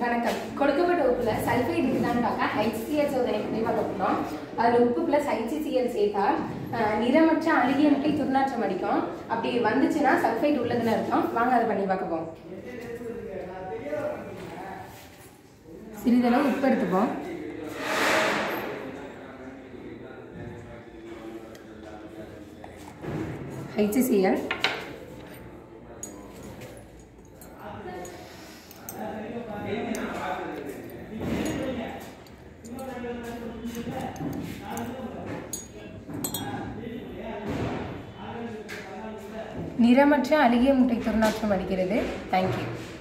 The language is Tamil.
வணக்கம் கொடுக்கப்பட்ட உப்புல சல்ஃபைட் இருக்குதான்னு பார்க்க ஹைச்சிசிஎல் சோதனை பற்றி பார்க்க போகிறோம் அதில் உப்பு ப்ளஸ் ஹைச்சிசிஎல் சேர்த்தா அஹ், நிறமற்ற அழுகிய முட்டை துர்நாற்றம் அடிக்கும் அப்படி வந்துச்சுன்னா சல்ஃபைட் உள்ளதுன்னு அர்த்தம் வாங்க அதை பண்ணி பார்க்க போவோம் சிறிதளவு உப்பு எடுத்துப்போம் ஹைச்சிசிஎல் நிறமற்ற அழுகிய முட்டை துர்நாற்றம் அடிக்கிறது தேங்க்யூ